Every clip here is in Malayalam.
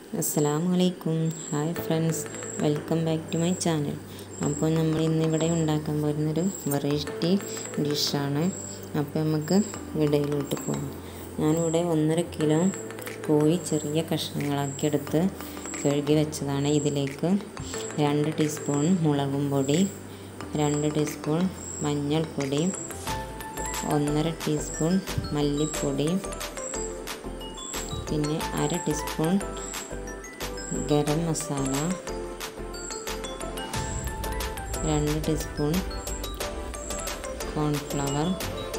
അസ്സലാമു അലൈക്കും hi friends welcome back to my channel അപ്പോൾ നമ്മൾ ഇന്നിവിടെ ഉണ്ടാക്കാൻ പോകുന്നൊരു വെറൈറ്റി ഡിഷാണ് അപ്പോൾ നമുക്ക് വീഡിയോയിലോട്ട് പോകാം ഞാനിവിടെ ഒന്നര കിലോ കോഴി ചെറിയ കഷ്ണങ്ങളാക്കി എടുത്ത് കഴുകി വെച്ചതാണ് ഇതിലേക്ക് രണ്ട് ടീസ്പൂൺ മുളകും പൊടി രണ്ട് ടീസ്പൂൺ മഞ്ഞൾപ്പൊടി ഒന്നര ടീസ്പൂൺ മല്ലിപ്പൊടി പിന്നെ അര ടീസ്പൂൺ ഗരം മസാല രണ്ട് ടീസ്പൂൺ കോൺഫ്ലവർ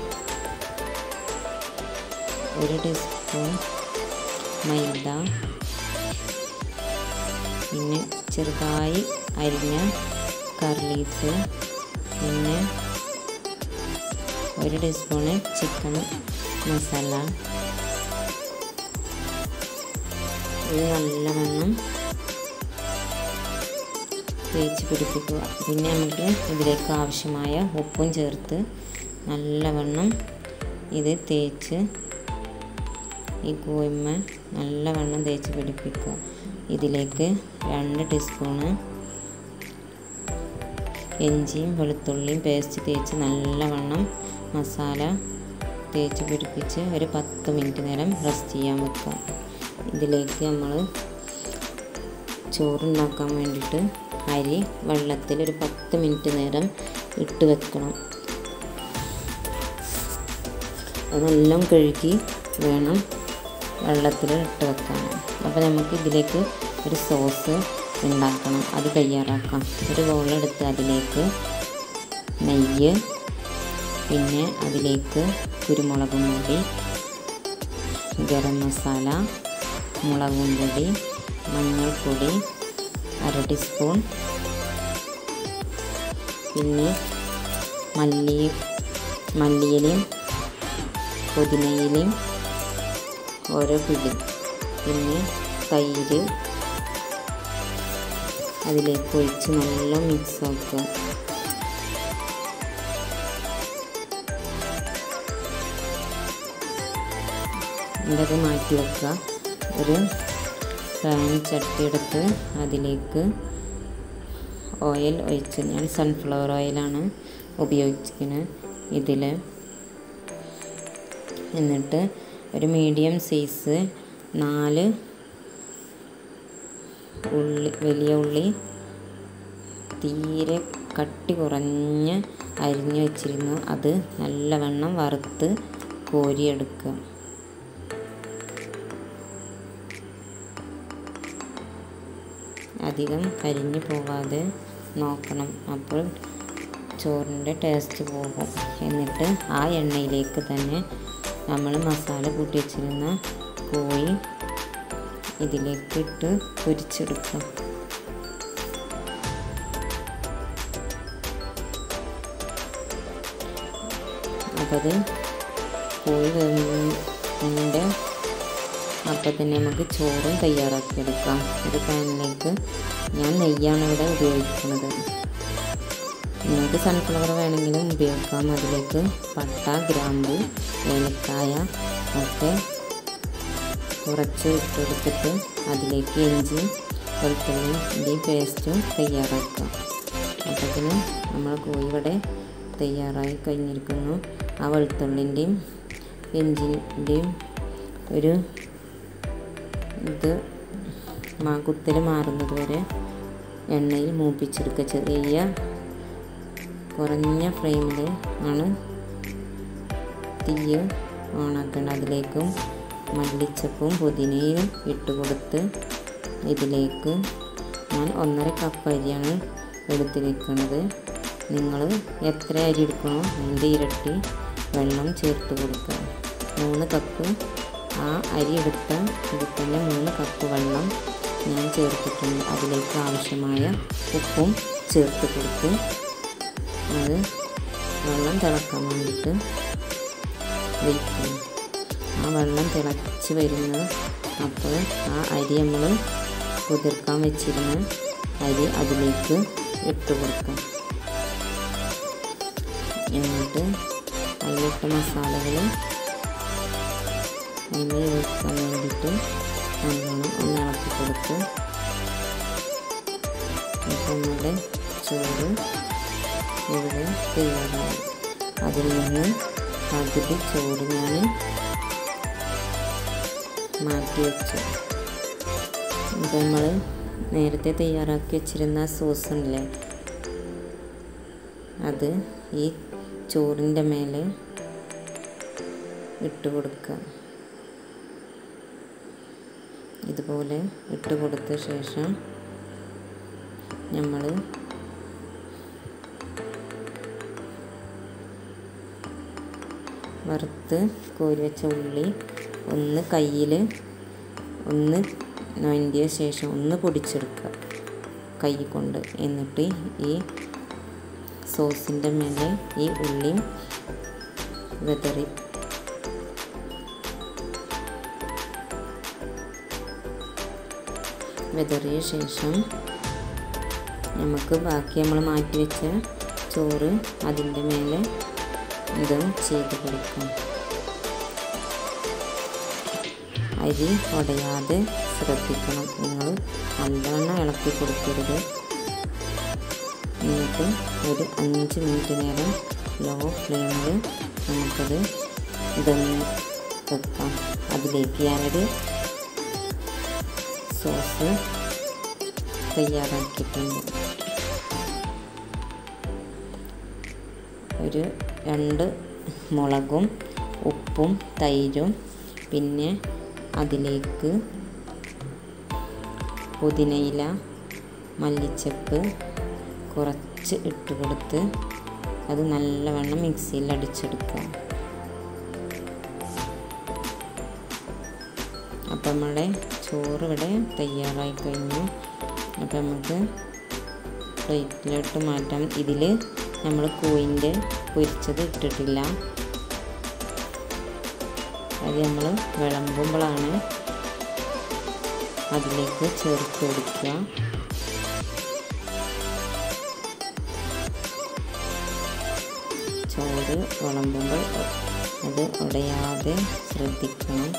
ഒരു ടീസ്പൂൺ മൈദ പിന്നെ ചെറുതായി അരിഞ്ഞ കർലീഫ് പിന്നെ ഒരു ടീസ്പൂണ് ചിക്കൻ മസാല ഇത് നല്ലവണ്ണം തേച്ച് പിടിപ്പിക്കുക പിന്നെ നമുക്ക് ഇതിലേക്ക് ആവശ്യമായ ഉപ്പും ചേർത്ത് നല്ലവണ്ണം ഇത് തേച്ച് ഈ കോയിമ്മ നല്ലവണ്ണം തേച്ച് പിടിപ്പിക്കുക ഇതിലേക്ക് രണ്ട് ടീസ്പൂണ് ഇഞ്ചിയും വെളുത്തുള്ളിയും പേസ്റ്റ് തേച്ച് നല്ലവണ്ണം മസാല തേച്ച് പിടിപ്പിച്ച് ഒരു പത്ത് മിനിറ്റ് നേരം റെസ്റ്റ് ചെയ്യാൻ വെക്കുക ഇതിലേക്ക് നമ്മൾ ചോറുണ്ടാക്കാൻ വേണ്ടിയിട്ട് അരി വെള്ളത്തിൽ ഒരു പത്ത് മിനിറ്റ് നേരം ഇട്ട് വെക്കണം അതെല്ലാം കഴുകി വേണം വെള്ളത്തിൽ ഇട്ട് വെക്കാൻ അപ്പോൾ നമുക്ക് ഇതിലേക്ക് ഒരു സോസ് ഉണ്ടാക്കണം അത് തയ്യാറാക്കാം ഒരു ബൗളെടുത്ത് അതിലേക്ക് നെയ്യ് പിന്നെ അതിലേക്ക് കുരുമുളകും പൊടി ഗരം മസാല മുളകും പൊടി മഞ്ഞൾപ്പൊടി അര ടീസ്പൂൺ പിന്നെ മല്ലി മല്ലിയിലയും പുതിനയിലയും ഓരോ പിടി പിന്നെ തൈര് അതിലേക്ക് ഒഴിച്ച് നല്ല മിക്സ് ആക്കുക ഇതൊക്കെ മാറ്റി വെക്കുക ഒരു പാൻ ചട്ടി എടുത്ത് അതിലേക്ക് ഓയിൽ ഒഴിച്ച് ഞാൻ സൺഫ്ലവർ ഓയിലാണ് ഉപയോഗിക്കുന്നത് ഇതിൽ എന്നിട്ട് ഒരു മീഡിയം സൈസ് നാല് ഉള്ളി വലിയ ഉള്ളി തീരെ കട്ടി കുറഞ്ഞ് അരിഞ്ഞു വെച്ചിരുന്നു അത് നല്ലവണ്ണം വറുത്ത് കോരിയെടുക്കുക അധികം കരിഞ്ഞു പോകാതെ നോക്കണം അപ്പോൾ ചോറിൻ്റെ ടേസ്റ്റ് പോകും എന്നിട്ട് ആ എണ്ണയിലേക്ക് തന്നെ നമ്മൾ മസാല കൂട്ടി വെച്ചിരുന്ന കോഴി ഇതിലേക്ക് ഇട്ട് പൊരിച്ചെടുക്കാം അപ്പോൾ അത് കോഴി വെന്ത അപ്പോൾ തന്നെ നമുക്ക് ചോറും തയ്യാറാക്കിയെടുക്കാം ഒരു പാനിലേക്ക് ഞാൻ നെയ്യാണ് ഇവിടെ ഉപയോഗിക്കുന്നത് നിങ്ങൾക്ക് സൺഫ്ലവർ വേണമെങ്കിലും ഉപയോഗിക്കാം അതിലേക്ക് പട്ട ഗ്രാമ്പു ഏലക്കായ ഒക്കെ കുറച്ച് ഇട്ടെടുത്തിട്ട് അതിലേക്ക് ഇഞ്ചി വെളുത്തുള്ളിയും പേസ്റ്റും തയ്യാറാക്കാം അപ്പോഴത്തേന് നമ്മൾ കോഴി ഇവിടെ തയ്യാറായി കഴിഞ്ഞിരിക്കുന്നു ആ വെളുത്തുള്ളിൻ്റെയും ഇഞ്ചിൻ്റെയും ഒരു ഇത് മാ കുത്തൽ മാറുന്നത് വരെ എണ്ണയിൽ മൂപ്പിച്ചെടുക്കുക ചെറിയ കുറഞ്ഞ ഫ്ലെയിമിൽ ആണ് തീ ഓണാക്കണം അതിലേക്കും മല്ലിച്ചപ്പും പുതിനയും ഇട്ട് കൊടുത്ത് ഇതിലേക്ക് ഞാൻ ഒന്നര കപ്പ് അരിയാണ് എടുത്തിരിക്കുന്നത് നിങ്ങൾ എത്ര അരി എടുക്കണോ അതിൻ്റെ ഇരട്ടി വെള്ളം ചേർത്ത് കൊടുക്കുക മൂന്ന് കപ്പ് ആ അരി എടുത്ത ഇതിൽ തന്നെ മൂന്ന് കപ്പ് വെള്ളം ഞാൻ ചേർത്തിട്ടുണ്ട് അതിലേക്ക് ആവശ്യമായ ഉപ്പും ചേർത്ത് കൊടുത്ത് അത് വെള്ളം തിളക്കാൻ വേണ്ടിയിട്ട് വയ്ക്കും ആ വെള്ളം തിളച്ച് വരുന്ന അപ്പോൾ ആ അരി നമ്മൾ കുതിർക്കാൻ വെച്ചിരുന്ന അരി അതിലേക്ക് ഇട്ട് കൊടുക്കാം എന്നിട്ട് അതിലിട്ട മസാലകൾ അതിൽ വെക്കാൻ വേണ്ടിയിട്ട് നല്ലോണം ഒന്ന് ഇളക്കി കൊടുക്കുക കൊടുത്ത് ഇപ്പം നമ്മുടെ ചോറ് ഇവിടെ തയ്യാറായി അതിൽ നിന്ന് പകുതി ചോറ് ഞാൻ മാറ്റി വെച്ചു ഇപ്പം നമ്മൾ നേരത്തെ തയ്യാറാക്കി വെച്ചിരുന്ന സോസ് ഉണ്ടല്ലേ അത് ഈ ചോറിൻ്റെ മേലെ ഇട്ട് കൊടുക്കുക ഇതുപോലെ ഇട്ട് കൊടുത്ത ശേഷം നമ്മൾ വറുത്ത് കോരി വെച്ച ഉള്ളി ഒന്ന് കയ്യിൽ ഒന്ന് നൊന്തിയ ശേഷം ഒന്ന് പൊടിച്ചെടുക്കുക കൈ കൊണ്ട് എന്നിട്ട് ഈ സോസിൻ്റെ മേലെ ഈ ഉള്ളി വെതറി വെതറിയ ശേഷം നമുക്ക് ബാക്കി നമ്മൾ മാറ്റി വെച്ച ചോറ് അതിൻ്റെ മേലെ ഇത് ചെയ്ത് കൊടുക്കാം അരി ഉടയാതെ ശ്രദ്ധിക്കണം നിങ്ങൾ നല്ലവണ്ണം ഇളക്കി കൊടുക്കരുത് എന്നിട്ട് ഒരു അഞ്ച് മിനിറ്റ് നേരം ലോ ഫ്ലെയിമിൽ നമുക്കത് ഇതൊന്ന് വെക്കാം അതിലേക്ക് ഞാനൊരു സോസ് തയ്യാറാക്കിയിട്ടുണ്ട് ഒരു രണ്ട് മുളകും ഉപ്പും തൈരും പിന്നെ അതിലേക്ക് പുതിനയില മല്ലിച്ചപ്പ് കുറച്ച് ഇട്ട് കൊടുത്ത് അത് നല്ലവണ്ണം മിക്സിയിൽ അടിച്ചെടുക്കുക അപ്പം നമ്മുടെ ചോറ് ഇവിടെ തയ്യാറായി കഴിഞ്ഞു അപ്പം നമുക്ക് പ്ലേറ്റിലോട്ട് മാറ്റാം ഇതിൽ നമ്മൾ കോയിൻ്റെ പൊരിച്ചത് ഇട്ടിട്ടില്ല അത് നമ്മൾ വിളമ്പുമ്പോഴാണ് അതിലേക്ക് ചേർത്ത് കൊടുക്കുക ചോറ് വിളമ്പുമ്പോൾ അത് ഉടയാതെ ശ്രദ്ധിക്കണം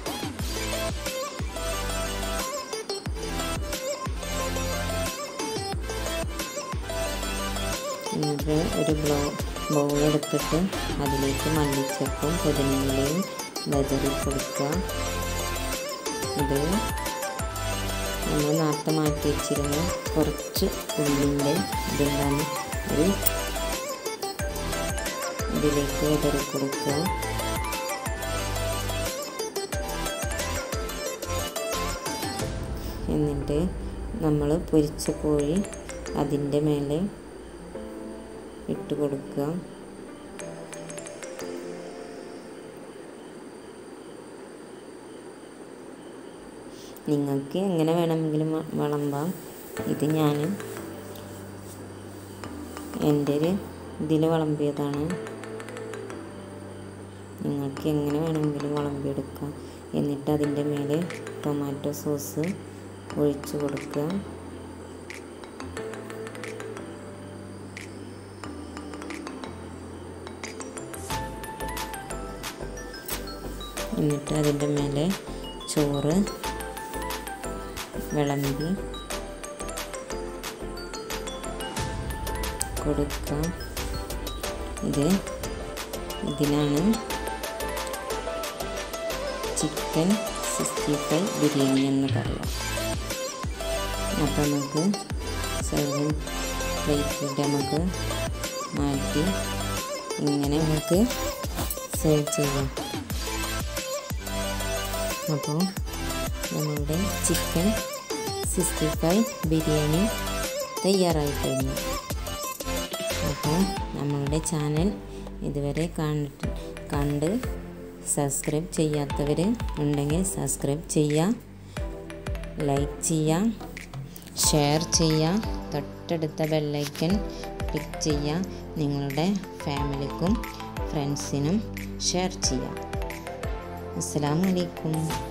എന്നിട്ട് ഒരു ബ്ലോ ബൗൾ എടുത്തിട്ട് അതിലേക്ക് മല്ലിച്ചപ്പും പുതിനയിലയും വെതറി കൊടുക്കുക ഇത് നമ്മൾ നേരത്തെ മാറ്റി വെച്ചിരുന്ന കുറച്ച് ഉള്ളിൻ്റെ ഇതെന്താണ് ഒരു ഇതിലേക്ക് വിതറി കൊടുക്കുക എന്നിട്ട് നമ്മൾ പൊരിച്ച കോഴി അതിൻ്റെ മേലെ ഇട്ട് കൊടുക്കുക നിങ്ങൾക്ക് എങ്ങനെ വേണമെങ്കിലും വിളമ്പാം ഇത് ഞാൻ എൻ്റെ ഒരു ഇതിൽ വിളമ്പിയതാണ് നിങ്ങൾക്ക് എങ്ങനെ വേണമെങ്കിലും വിളമ്പിയെടുക്കാം എന്നിട്ട് അതിൻ്റെ മേലെ ടൊമാറ്റോ സോസ് ഒഴിച്ചു കൊടുക്കുക എന്നിട്ട് അതിൻ്റെ മേലെ ചോറ് വിളമ്പി കൊടുക്കാം ഇത് ഇതിനാണ് ചിക്കൻ സിക്സ്റ്റി ഫൈവ് ബിരിയാണി എന്ന് പറയാം അപ്പോൾ നമുക്ക് സെർവിങ് പ്ലേറ്റിലിട്ട് നമുക്ക് മാറ്റി ഇങ്ങനെ നമുക്ക് സെർവ് ചെയ്യാം അപ്പോൾ നമ്മളുടെ ചിക്കൻ സിക്സ്റ്റി ഫൈവ് ബിരിയാണി തയ്യാറായി കഴിഞ്ഞു അപ്പോൾ നമ്മളുടെ ചാനൽ ഇതുവരെ കണ്ടിട്ട് കണ്ട് സബ്സ്ക്രൈബ് ചെയ്യാത്തവർ ഉണ്ടെങ്കിൽ സബ്സ്ക്രൈബ് ചെയ്യുക ലൈക്ക് ചെയ്യുക ഷെയർ ചെയ്യുക തൊട്ടടുത്ത ബെല്ലൈക്കൻ ക്ലിക്ക് ചെയ്യുക നിങ്ങളുടെ ഫാമിലിക്കും ഫ്രണ്ട്സിനും ഷെയർ ചെയ്യുക അസ്സാം വലൈക്കും